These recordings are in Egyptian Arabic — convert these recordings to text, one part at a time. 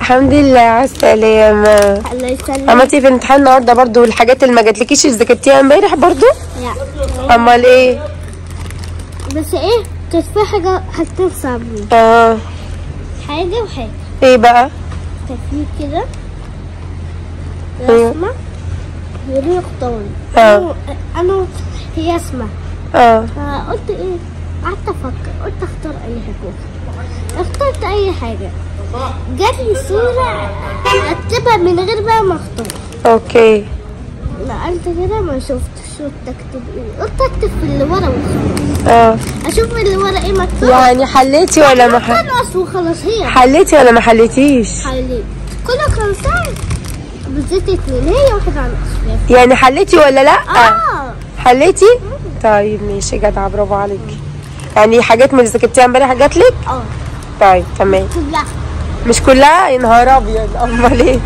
الحمد لله على السلامة الله يسلمك عملتي في الامتحان النهارده برضو الحاجات اللي ما جاتلكيش اللي ذاكرتيها امبارح برضو لا امال ايه بس ايه كانت في حاجة حاجتين صعبين اه حاجة وحاجة ايه بقى كان في كده أيوة. رسمة وريق طول اه. أنا- انا هي اسمها اه فقلت ايه قعدت افكر قلت اختار اي حاجة اخترت اي حاجة جات لي صورة اكتبها من غير بقى ما اختار اوكي نقلت كده ما شفتش قلت اكتب ايه قلت اكتب في اللي ورا وخلاص اه اشوف اللي ورا ايه مكتوب يعني حليتي ولا ما ح... خلاص وخلاص هي حليتي ولا ما حليتيش حليت كله كان سهل بالذات اتنين هي واحدة على الأسفل يعني حليتي ولا لا اه حليتي طيب ماشي جدعة برافو عليكي يعني حاجات من اللي ذاكرتيها امبارح جاتلك اه طيب تمام كلها مش كلها يا نهار ابيض امال ايه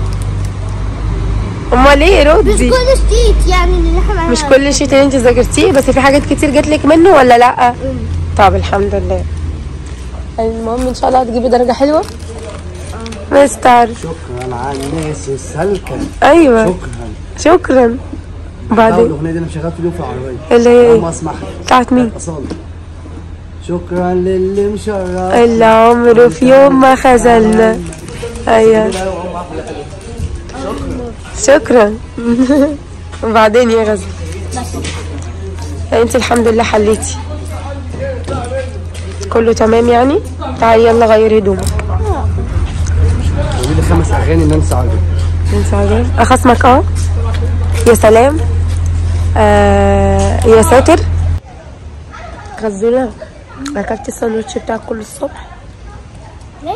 امال ايه مش ردي كل شيت يعني اللي احنا مش كل شيء اللي انت ذاكرتيه بس في حاجات كتير جاتلك منه ولا لا مم. طب الحمد لله المهم ان شاء الله هتجيبي درجه حلوه مستر شكرا على الناس السالكة ايوه شكرا شكرا أول وبعدين الأغنية دي أنا شغال في اليوم في العربية اللي هي اللهم ايه أسمعها بتاعت مين أصالة شكرا للي مشرف اللي عمره في يوم ما خذلنا ايوه شكرا وبعدين يا غزل انت الحمد لله حليتي كله تمام يعني تعالي يلا غير هدومك قولي لي خمس أغاني نانسي عجب ننسى عليه اخصمك اه يا سلام آه يا ساتر غزولة اكلت الساندوتش بتاعك كل الصبح ليه؟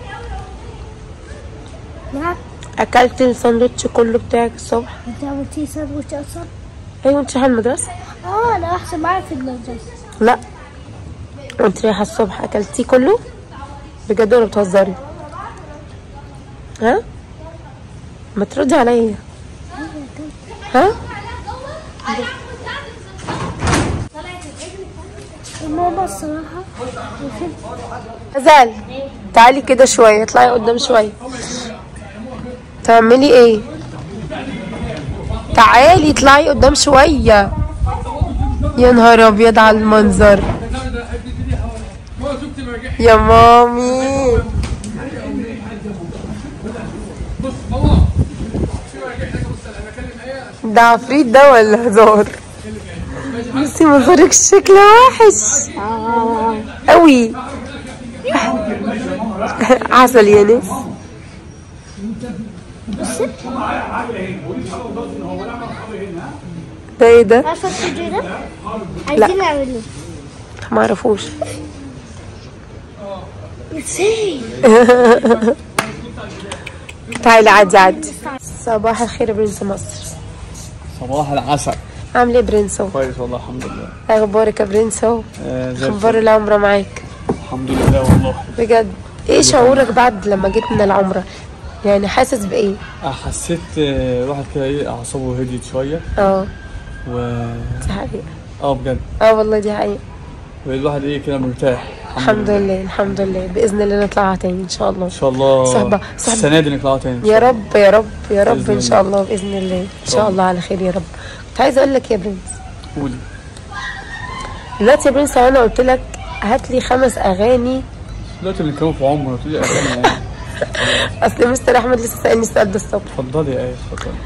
نعم اكلت الساندوتش كله بتاعك الصبح انت عملتي ساندوتش اصلا؟ ايوه انت رايحه المدرسه اه انا احسن معايا في المدرسة لا انت رايحه الصبح اكلتيه كله بجد ولا بتهزري ها ما تردي عليا ها ماما الصراحة غزال تعالي كده شويه اطلعي قدام شويه تعملي ايه تعالي اطلعي قدام شويه يا نهار ابيض على المنظر يا مامي ده عفريت ده ولا هزار بصي منظرك شكله وحش قوي عسل يا ناس ده ايه ده عارفة الفيديو ده؟ عايزين نعمله ما اعرفوش ازاي؟ تعالي عدي عدي صباح الخير يا برنس مصر صباح العسل عامل ايه يا برنسو كويس والله الحمد لله اخبارك يا برنسو آه زي اخبار الفل العمره معاك الحمد لله والله بجد ايه شعورك بعد لما جيت من العمره يعني حاسس بايه آه، حسيت آه، الواحد كده ايه اعصابه هديت شويه اه و دي حقيقه اه بجد اه والله دي حقيقه والواحد ايه كده مرتاح الحمد لله الحمد لله باذن الله نطلعها تاني ان شاء الله ان شاء الله صحبة- صحبة. السنه دي نطلعوا تاني إن يا شاء الله. رب يا رب يا رب بإذن ان شاء الله. الله باذن الله ان شاء الله على خير يا رب كنت عايزه اقول لك يا برنس قولي دلوقتي يا برنس انا قلت لك هات لي خمس اغاني دلوقتي بنتكلم في عمر تقولي اغاني يعني اصل مستر احمد لسه سالني السؤال ده الصبح اتفضلي يا ايه اتفضلي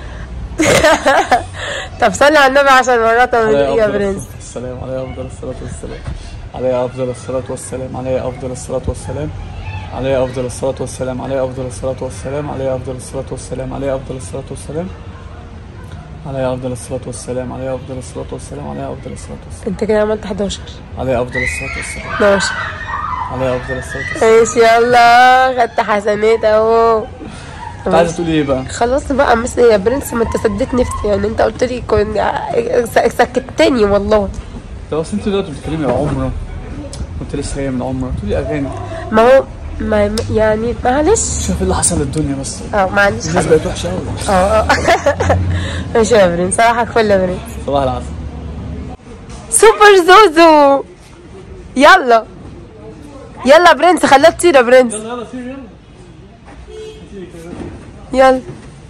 طب صلي على النبي عشان مرات من عليه ايه يا افضل برنس السلام عليه افضل الصلاه والسلام عليه افضل الصلاه والسلام عليه افضل الصلاه والسلام عليه افضل الصلاه والسلام عليه افضل الصلاه والسلام عليه افضل الصلاه والسلام عليه افضل الصلاه والسلام عليه افضل الصلاه والسلام عليه افضل الصلاه والسلام عليه افضل الصلاه والسلام انت كده عملت 11 عليه افضل الصلاه والسلام 12 عليه افضل الصلاه والسلام ماشي يلا خدت حسنات اهو انت عايزه تقولي ايه بقى؟ خلاص بقى مثل يا برنس ما انت سديت نفسي يعني انت قلت لي كنت سكتني والله ده اصل انت دلوقتي بتتكلمي عن عمره كنت لسه جايه من عمره تقولي اغاني ما هو ما يعني معلش شوف ايه اللي حصل للدنيا بس اه معلش الناس بقت وحشه قوي اه اه ماشي يا برنس صراحة فل يا برنس صباح العسل سوبر زوزو يلا يلا يا برنس خليها تطير يا برنس يلا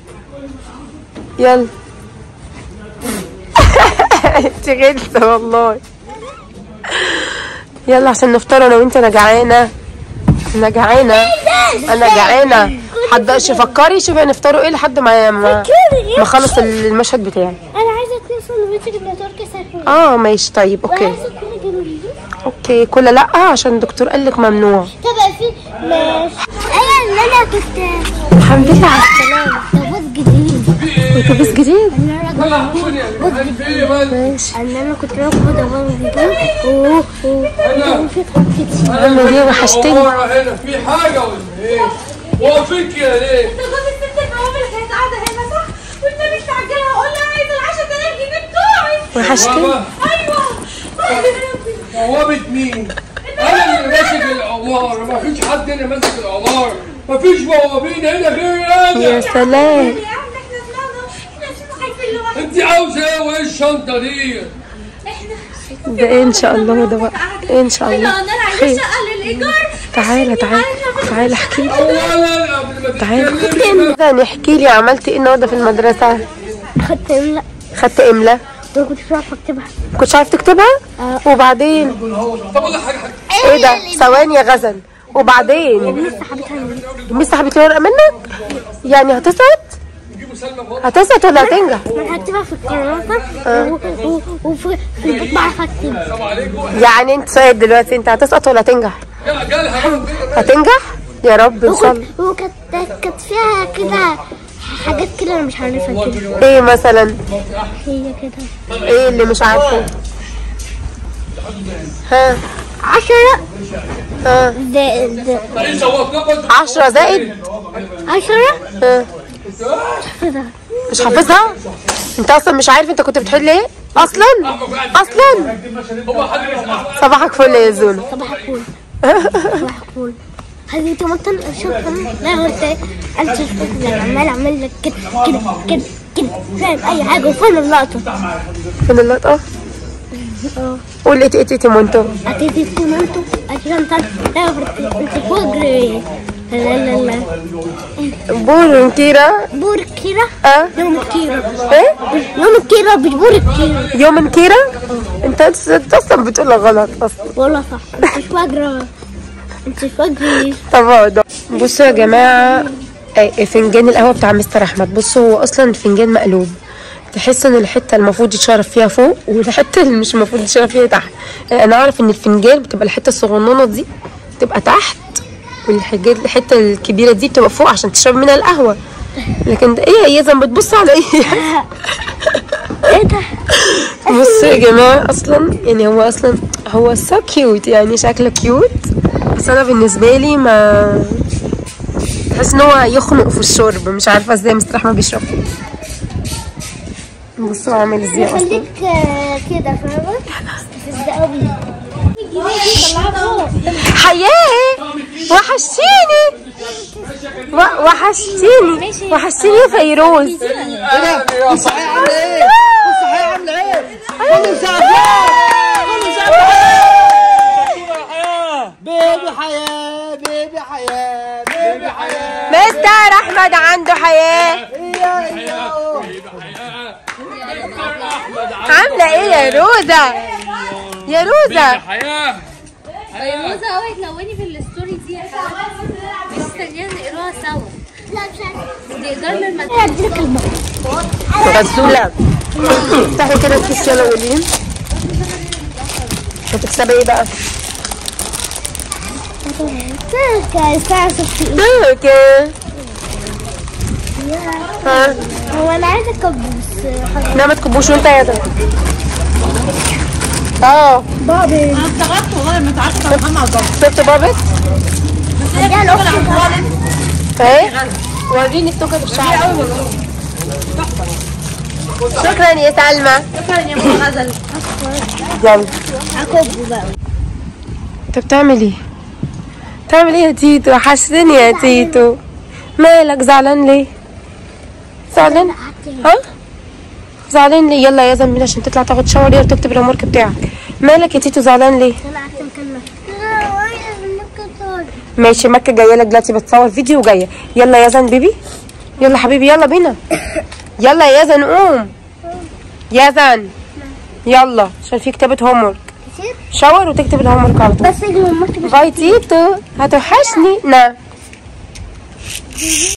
يلا انت غلسة والله يلا عشان نفطر انا وانت انا جعانة انا جعانة انا جعانة حدش فكري شوفي هنفطروا ايه لحد ما ما ما اخلص المشهد بتاعي انا عايزه اتنين سندوتش جبنه تركي ساكن اه ماشي طيب اوكي وعايزه اتنين جنوبي اوكي كل لا عشان الدكتور قال لك ممنوع طب في ماشي ايوه ان انا كنت الحمد لله على السلامة طابوت جديد اتوبيس جديد ان انا ماشي ان انا كنت راكبه طابوت جديد و و وكان في طابوت كتير عامل ايه وحشتني ورا هنا في حاجة ولا ايه؟ واقفين كده ليه؟ ده جوز الست المقاومة اللي كانت قاعدة هنا صح؟ والنبي استعجلها وقول لها عايزة ال 10000 جنيه بتوعي وحشتني بابا ايوه بوابة مين؟ أنا اللي ماسك العمارة ما فيش حد هنا ماسك العمارة ما فيش بوابين هنا غير يا أنا سلام يا عم احنا طلعنا احنا مش خايفين لوحدنا أنت عاوزة إيه وإيه الشنطة دي؟ احنا ده ايه ان شاء الله ده بقى إيه ان شاء الله قلنا لها عايزين خير شقة للإيجار تعالى تعالى تعالى احكي لي أولا قبل ما تعالى تتكلمي ده نحكي لي عملت ايه النهارده في المدرسة خدت املا خدت املا ما كنتش بعرف اكتبها كنتش عارف تكتبها وبعدين طب أقول لك حاجة حاجة ايه ده ثواني يا غزل وبعدين الميس سحبت لي ورقة منك يعني هتسقط نجيبوا سلمى فوق هتسقط ولا هتنجح انا هكتبها في الكراسه و- و- وفي في البيت بعرف اكتب السلام عليكم يعني انت سؤال دلوقتي انت هتسقط ولا هتنجح جا- جالها بقى هتنجح يا رب ان شاء الله وكنت وكانت كانت فيها كده حاجات كده انا مش عارفها كده ايه مثلا هي كده ايه اللي مش عارفه ها عشرة ها زائد إيه سوتنا عشرة زائد عشرة ها كده مش حافظها انت اصلا مش عارف انت كنت بتحل ايه اصلا اصلا هو حد يسمع صباحك فل يا زونا صباح الفل صباح الفل هذه انت مطل شكرا لا هو انت انت شكرا عمال اعمل لك كده كده كده كده فاهم اي حاجه وفين اللقطه فين اللقطة قول اتي اتي تيمونتو هتيجي تكون انتوا عشان انت لا انت فجر لا لا لا بورن كيرا بوركيرا اه يوم كيرا ايه يوم كيرا مش بوركيرا يوم كيرا انت انت اصلا بتقولها غلط اصلا والله صح انت مش فاجرة انت مش فاجرة طب اقعد بصوا يا جماعة اي- فنجان القهوة بتاع مستر احمد بصوا هو اصلا فنجان مقلوب تحس ان الحتة المفروض يتشرب فيها فوق والحتة اللي مش المفروض يتشرب فيها تحت انا اعرف ان الفنجان بتبقى الحتة الصغننة دي تبقى تحت والحاجات الحتة الكبيرة دي بتبقى فوق عشان تشرب منها القهوة لكن ده ايه يا زلمة بتبص على ايه ايه ده بصوا يا جماعة اصلا يعني هو اصلا هو سو كيوت يعني شكله كيوت بس انا بالنسبة لي ما تحس ان هو يخنق في الشرب مش عارفة ازاي مستر احمد بيشرب بصوا عامل ازاي اصلا خليك آه، كده فاهمة استفز قوي حياه وحشتيني و- وحشتيني وحشتيني يا فيروز بيبي حياة بيبي حياة بيبي حياة مستر احمد عنده حياه عامله ايه يا روزا يا روزا حياة روزة قوي تلوني في الستوري دي يا حبيبتي مستنيين نقراها سوا لا مش عارفة دي إيجار من المدرسة اديلك المرة غسولة افتحي كده الكيس يلا قولي هتكسبي ايه بقى؟ تلك الساعة ستة اوكي ها هو انا عايزة كبوس لا ما تكبوش وانت يا ده اه بابي شفت بابت؟ اديها لاختي اهي وريني التوكه بالشعر شكرا يا سلمى شكرا يا ماما غزل يلا اكبه بقى انت بتعمل ايه؟ بتعمل ايه يا تيتو؟ وحشتني يا تيتو مالك زعلان ليه؟ زعلان؟ ها؟ زعلان ليه؟ يلا يا زلمة عشان تطلع تاخد شاور يلا تكتب الهوم ورك بتاعك مالك يا تيتو زعلان ليه؟ انا قعدت مكان ما ماشي مكة جايه لك دلوقتي بتصور فيديو وجايه يلا يا زن بيبي يلا حبيبي يلا بينا يلا يا زن قوم يا زن يلا عشان في كتابة هوم ورك كتير شاور وتكتب الهوم ورك على طول بس اجي من المكتب باي تيتو هتوحشني نعم